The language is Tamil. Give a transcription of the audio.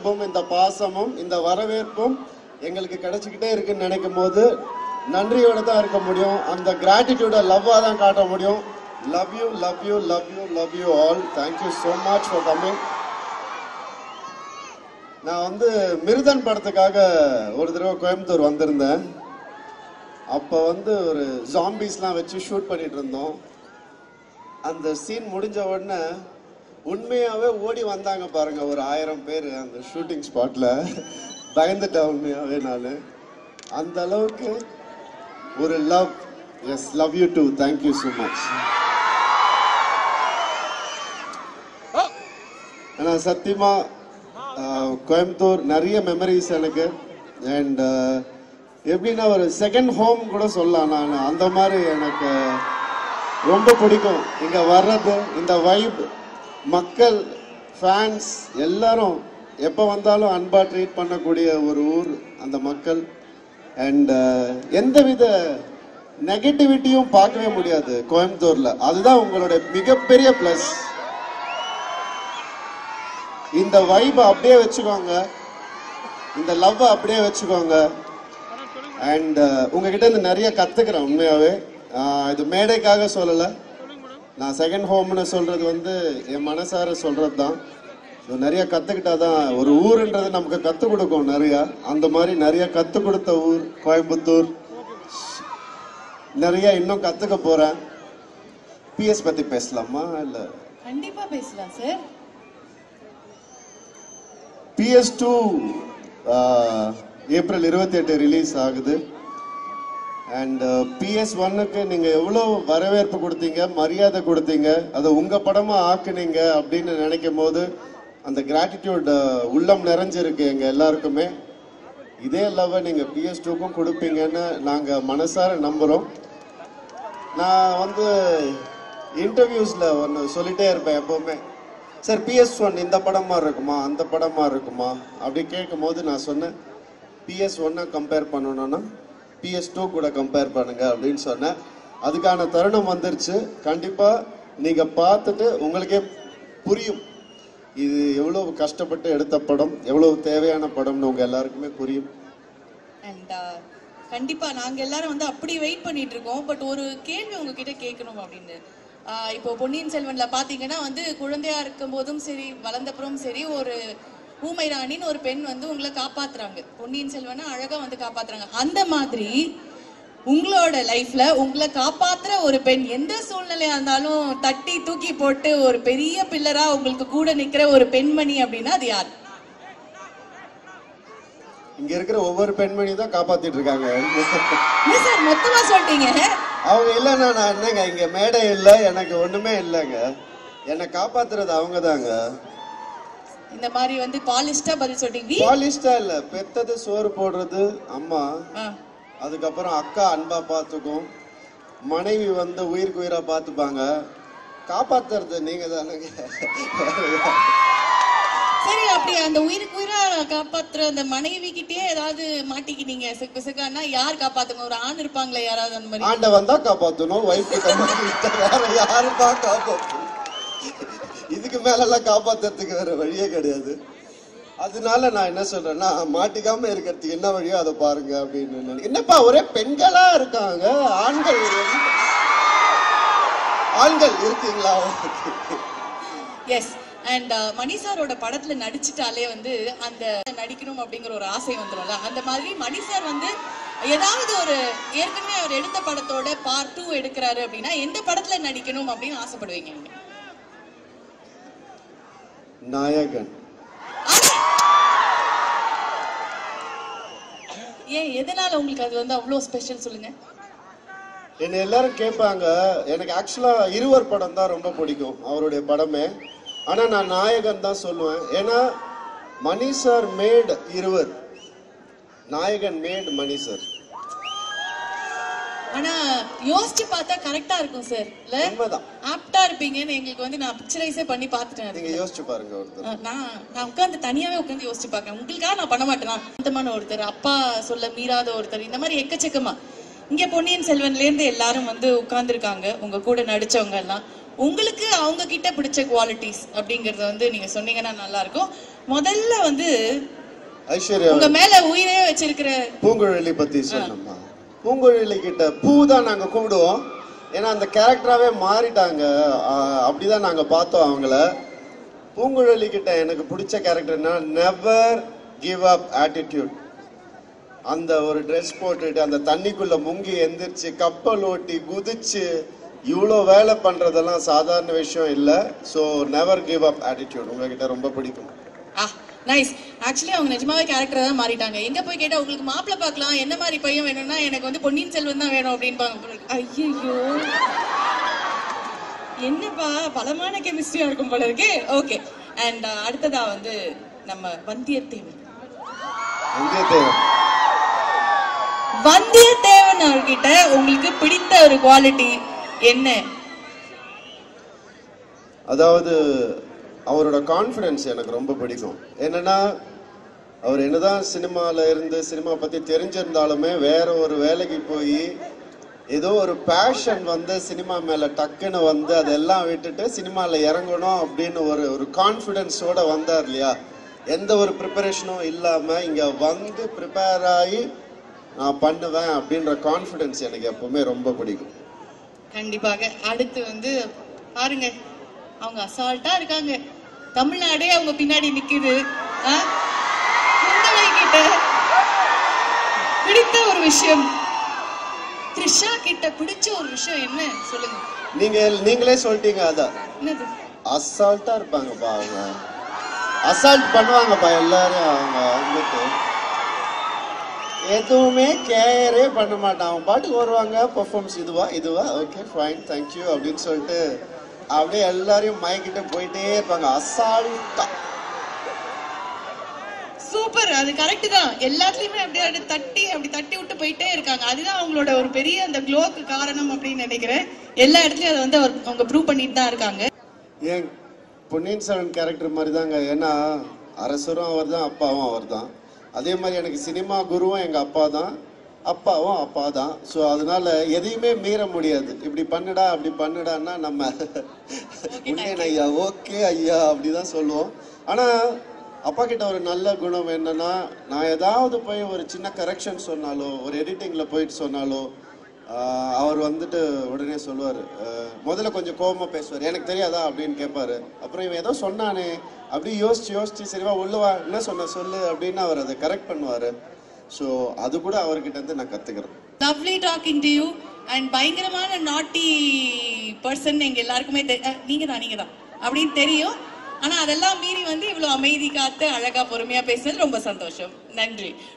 அன்பும் இந்த பாசமும் இந்த வரவேற்பும் எங்களுக்கு கிடைச்சிக்கிட்டே இருக்குன்னு நினைக்கும் போது நன்றியோட தான் இருக்க முடியும் அந்த கிராட்டிடியூட லவ்வா தான் காட்ட முடியும் love you love you love you love you all thank you so much for coming நான் வந்து மிருதன் படத்துக்காக ஒரு தடவை கோயம்புத்தூர் வந்திருந்தேன் அப்போ வந்து ஒரு ஜாம்பீஸ்லாம் வச்சு ஷூட் பண்ணிட்டு இருந்தோம் அந்த சீன் முடிஞ்ச உடனே உண்மையாவே ஓடி வந்தாங்க பாருங்க ஒரு ஆயிரம் பேர் அந்த ஷூட்டிங் ஸ்பாட்ல பயந்துட்டேன் உண்மையாவே நான் அந்த அளவுக்கு ஒரு love yes love you too thank you so much ஆனா சத்தியமா ஆஹ், கோயம்புத்தூர் நிறைய மெமரிஸ் எனக்கு அண்ட் எப்படின்னா ஒரு செகண்ட் ஹோம் கூட சொல்லலாம் நான் அந்த மாதிரி எனக்கு ரொம்ப பிடிக்கும் இங்க வர்றது இந்த வைப் மக்கள் ஃபேன்ஸ் எல்லாரும் எப்போ வந்தாலும் அன்பா ட்ரீட் பண்ணக்கூடிய ஒரு ஊர் அந்த மக்கள் அண்ட் எந்தவித நெகட்டிவிட்டியும் பார்க்கவே முடியாது கோயம்புத்தூர்ல அதுதான் உங்களோட மிகப்பெரிய ப்ளஸ் இந்த வைபை அப்படியே வச்சுக்கோங்க இந்த லவ்வை அப்படியே வச்சுக்கோங்க அண்ட் உங்ககிட்ட இருந்து நிறைய கத்துக்கிறேன் உண்மையாவே ஆஹ் இது மேடைக்காக சொல்லலை நான் செகண்ட் ஹோம்னு சொல்றது வந்து என் மனசார சொல்றது தான் ஸோ நிறைய கத்துக்கிட்டாதான் ஒரு ஊருன்றது நமக்கு கற்றுக் கொடுக்கும் நிறைய அந்த மாதிரி நிறைய கற்றுக் கொடுத்த ஊர் கோயம்புத்தூர் நிறைய இன்னும் கத்துக்க போறேன் பிஎஸ் பத்தி பேசலாமா இல்ல கண்டிப்பா பேசலாம் சார் பிஎஸ் டூ ஏப்ரல் இருபத்தி எட்டு ரிலீஸ் ஆகுது அண்ட் பிஎஸ் ஒன்னுக்கு நீங்க எவ்வளவு வரவேற்பு கொடுத்தீங்க மரியாதை கொடுத்தீங்க அதை உங்க படமா ஆக்குனீங்க அப்படின்னு நினைக்கும் போது அந்த கிராட்டிடியூட் உள்ளம் நிறைஞ்சிருக்கு எங்க எல்லாருக்குமே இதே லவ்வை நீங்க பிஎஸ் டூக்கும் கொடுப்பீங்கன்னு நாங்க மனசார நம்புறோம் நான் வந்து இன்டர்வியூஸ்ல ஒன்று சொல்லிட்டே இருப்பேன் எப்பவுமே சார் பிஎஸ் ஒன் இந்த படம் மாதிரி இருக்குமா அந்த படம் மாதிரி இருக்குமா அப்படி கேட்கும் போது நான் சொன்னேன் பிஎஸ் ஒன்னை கம்பேர் பண்ணணும்னா பிஎஸ் டூ கூட கம்பேர் பண்ணுங்க அப்படின்னு சொன்னேன் அதுக்கான தருணம் வந்துருச்சு கண்டிப்பா நீங்க பார்த்துட்டு உங்களுக்கே புரியும் இது எவ்வளவு கஷ்டப்பட்டு எடுத்த படம் எவ்வளவு தேவையான படம்னு உங்க எல்லாருக்குமே புரியும் அண்ட் கண்டிப்பா நாங்க எல்லாரும் வந்து அப்படி வெயிட் பண்ணிட்டு இருக்கோம் பட் ஒரு கேள்வி உங்ககிட்ட கேட்கணும் அப்படின்னு ஆஹ் இப்போ பொன்னியின் செல்வன்ல பாத்தீங்கன்னா வந்து குழந்தையா இருக்கும் போதும் சரி வளர்ந்தப்புறம் சரி ஒரு ஊமை ராணின்னு ஒரு பெண் வந்து உங்களை காப்பாத்துறாங்க பொன்னியின் செல்வனை அழகா வந்து காப்பாத்துறாங்க அந்த மாதிரி உங்களோட லைஃப்ல உங்களை காப்பாத்துற ஒரு பெண் எந்த சூழ்நிலையா இருந்தாலும் தட்டி தூக்கி போட்டு ஒரு பெரிய பில்லரா உங்களுக்கு கூட நிக்கிற ஒரு பெண்மணி அப்படின்னா அது யார் இங்க இருக்கிற ஒவ்வொரு பெண்மணி தான் காப்பாத்திட்டு இருக்காங்க என்ன சார் மொத்தமா சொல்லிட்டீங்க அவங்க இல்லைன்னா நான் என்னங்க இங்க மேடை இல்லை எனக்கு ஒண்ணுமே இல்லைங்க என்னை காப்பாத்துறது அவங்க தாங்க இந்த மாதிரி வந்து பாலிஸ்டா பதில் சொல்லிட்டீங்க பாலிஸ்டா இல்ல பெத்தது சோறு போடுறது அம்மா ஆ. அதுக்கப்புறம் அக்கா அன்பா பார்த்துக்கும் மனைவி வந்து உயிருக்கு உயிரா பார்த்துப்பாங்க காப்பாத்துறது நீங்க தானங்க சரி அப்படி அந்த உயிருக்கு உயிரா காப்பாத்துற அந்த மனைவி கிட்டயே ஏதாவது மாட்டிக்கிட்டீங்க சிக்கு சிக்கானா யார் காப்பாத்துங்க ஒரு ஆண் இருப்பாங்களே யாராவது அந்த மாதிரி ஆண்டவன் தான் காப்பாத்தணும் ஒய்ஃப் வேற யாருப்பா காப்பாத்தணும் இதுக்கு மேலெல்லாம் காப்பாத்துறதுக்கு வேற வழியே கிடையாது அதனால நான் என்ன சொல்றேன்னா மாட்டிக்காம இருக்கிறதுக்கு என்ன வழியோ அதை பாருங்க அப்படின்னு நினைக்கிறேன். என்னப்பா ஒரே பெண்களா இருக்காங்க ஆண்கள் ஆண்கள் இருக்கீங்களா எஸ் அண்ட் மணி சாரோட படத்துல நடிச்சிட்டாலே வந்து அந்த நடிக்கணும் அப்படிங்கிற ஒரு ஆசை வந்துடும்ல அந்த மாதிரி மணி சார் வந்து ஏதாவது ஒரு ஏற்கனவே அவர் எடுத்த படத்தோட பார்ட் டூ எடுக்கிறாரு அப்படின்னா எந்த படத்துல நடிக்கணும் அப்படின்னு ஆசைப்படுவீங்க நீங்க நாயகன் ஏன் எதனால உங்களுக்கு அது வந்து அவ்வளோ ஸ்பெஷல் சொல்லுங்க என்னை எல்லாரும் கேட்பாங்க எனக்கு ஆக்சுவலா இருவர் படம் தான் ரொம்ப பிடிக்கும் அவருடைய படமே ஆனா நான் நாயகன் தான் சொல்லுவேன் ஏன்னா மணி சார் மேட் இருவர் நாயகன் மேட் மணி சார் ஆனா யோசிச்சு பார்த்தா கரெக்டா இருக்கும் சார் இல்ல உண்மைதான் ஆப்டா இருப்பீங்கன்னு எங்களுக்கு வந்து நான் பிக்சரைஸே பண்ணி பார்த்துட்டேன் அது. நீங்க யோசிச்சு பாருங்க ஒருத்தர் அஹ் நான் நான் உட்காந்து தனியாவே உட்காந்து யோசிச்சு பார்க்கறேன் உங்களுக்காக நான் பண்ண மாட்டேன் அந்தமான ஒருத்தர் அப்பா சொல்ல மீறாத ஒருத்தர் இந்த மாதிரி எக்கச்சக்கமா இங்க பொன்னியின் செல்வன்ல இருந்து எல்லாரும் வந்து உட்கார்ந்துருக்காங்க உங்க கூட நடிச்சவங்க எல்லாம் உங்களுக்கு அவங்க கிட்ட பிடிச்ச குவாலிட்டிஸ் அப்படிங்கறத வந்து நீங்க சொன்னீங்கன்னா நல்லா இருக்கும் முதல்ல வந்து ஐஸ்வர்யா உங்க மேல உயிரே வச்சிருக்கிற பூங்குழலி பத்தி சொன்னோம்மா பூங்குழலி கிட்ட பூ தான் நாங்க கூப்பிடுவோம் ஏன்னா அந்த கேரக்டராவே மாறிட்டாங்க ஆஹ் அப்படிதான் நாங்க பார்த்தோம் அவங்கள பூங்குழலி கிட்ட எனக்கு பிடிச்ச கேரக்டர்னா நெவர் கிவ் அப் ஆட்டிடியூட் அந்த ஒரு ட்ரெஸ் போட்டுட்டு அந்த தண்ணிக்குள்ள முங்கி எந்திரிச்சு கப்பல் ஓட்டி குதிச்சு இவ்வளோ வேலை பண்றதெல்லாம் சாதாரண விஷயம் இல்லை so never give up attitude உங்ககிட்ட ரொம்ப பிடிக்கும் ஆ நைஸ் ஆக்சுவலி அவங்க நிஜமாவே கேரக்டர் தான் மாறிட்டாங்க எங்க போய் கேட்டா உங்களுக்கு மாப்பிள்ளை பார்க்கலாம் என்ன மாதிரி பையன் வேணும்னா எனக்கு வந்து பொன்னியின் செல்வன் தான் வேணும் அப்படின்பாங்க ஐயோ என்னப்பா பலமான கெமிஸ்ட்ரியா இருக்கும் போல இருக்கு ஓகே அண்ட் அடுத்ததா வந்து நம்ம வந்தியத்தேவன் வந்தியத்தேவன் வந்தியத்தேவன் அவர்கிட்ட உங்களுக்கு பிடித்த ஒரு குவாலிட்டி என்ன அதாவது அவரோட கான்ஃபிடன்ஸ் எனக்கு ரொம்ப பிடிக்கும் என்னன்னா அவர் என்னதான் சினிமால இருந்து சினிமா பத்தி தெரிஞ்சிருந்தாலுமே வேற ஒரு வேலைக்கு போய் ஏதோ ஒரு பேஷன் வந்து சினிமா மேல டக்குன்னு வந்து அதெல்லாம் விட்டுட்டு சினிமால இறங்கணும் அப்படின்னு ஒரு ஒரு கான்ஃபிடென்ஸோட வந்தார் இல்லையா எந்த ஒரு ப்ரிப்பரேஷனும் இல்லாம இங்க வந்து ப்ரிப்பேர் ஆகி நான் பண்ணுவேன் அப்படின்ற கான்ஃபிடென்ஸ் எனக்கு எப்பவுமே ரொம்ப பிடிக்கும் கண்டிப்பாக அடுத்து வந்து பாருங்க அவங்க அசால்ட்டா இருக்காங்க தமிழ்நாடே அவங்க பின்னாடி நிக்குது ஆ? குந்தவை கிட்ட பிடித்த ஒரு விஷயம் த்ரிஷா கிட்ட பிடிச்ச ஒரு விஷயம் என்ன சொல்லுங்க நீங்க நீங்களே சொல்லிட்டீங்க அதான் என்னது அசால்ட்டா இருப்பாங்கப்பா அவங்க அசால்ட் பண்ணுவாங்கப்பா எல்லாரும் அவங்க வந்துட்டு எதுவுமே கேரே பண்ண மாட்டான் அவன் பாட்டுக்கு வருவாங்க பெர்ஃபார்மன்ஸ் இதுவா இதுவா ஓகே ஃபைன் தேங்க்யூ அப்படின்னு சொல்லிட்டு அப்படியே எல்லாரையும் மயக்கிட்டு போயிட்டே இருப்பாங்க அசால்ட்டா சூப்பர் அது கரெக்ட் தான் எல்லாத்துலயுமே அப்படியே அப்படியே தட்டி அப்படி தட்டி விட்டு போயிட்டே இருக்காங்க அதுதான் அவங்களோட ஒரு பெரிய அந்த க்ளோக்கு காரணம் அப்படின்னு நினைக்கிறேன் எல்லா இடத்துலயும் அதை வந்து அவர் அவங்க ப்ரூவ் பண்ணிட்டு தான் இருக்காங்க ஏன் பொன்னியின் செல்வன் கேரக்டர் மாதிரி தாங்க ஏன்னா அரசரும் அவர் தான் அப்பாவும் அவர் தான் அதே மாதிரி எனக்கு சினிமா குருவும் எங்க அப்பா தான் அப்பாவும் அப்பா தான் ஸோ அதனால எதையுமே மீற முடியாது இப்படி பண்ணுடா அப்படி பண்ணுடான்னா நம்ம உண்மையான ஐயா ஓகே ஐயா அப்படிதான் சொல்லுவோம் ஆனா அப்பா கிட்ட ஒரு நல்ல குணம் என்னன்னா நான் ஏதாவது போய் ஒரு சின்ன கரெக்ஷன் சொன்னாலோ ஒரு எடிட்டிங்ல போயிட்டு சொன்னாலோ ஆஹ் அவர் வந்துட்டு உடனே சொல்லுவார் முதல்ல கொஞ்சம் கோவமா பேசுவார் எனக்கு தெரியாதா அப்படின்னு கேட்பாரு அப்புறம் இவன் ஏதோ சொன்னானே அப்படி யோசிச்சு யோசிச்சு சரிவா உள்ளவா என்ன சொன்ன சொல்லு அப்படின்னு அவர் அதை கரெக்ட் பண்ணுவாரு ஸோ அது கூட அவர்கிட்ட இருந்து நான் கத்துக்கிறேன் lovely talking to you and பயங்கரமான நாட்டி பர்சன் எங்க எல்லாருக்குமே தெ- அஹ், நீங்க தான் நீங்க தான் அப்படின்னு தெரியும் ஆனா அதெல்லாம் மீறி வந்து இவ்வளவு அமைதி காத்து அழகா பொறுமையா பேசுனது ரொம்ப சந்தோஷம் நன்றி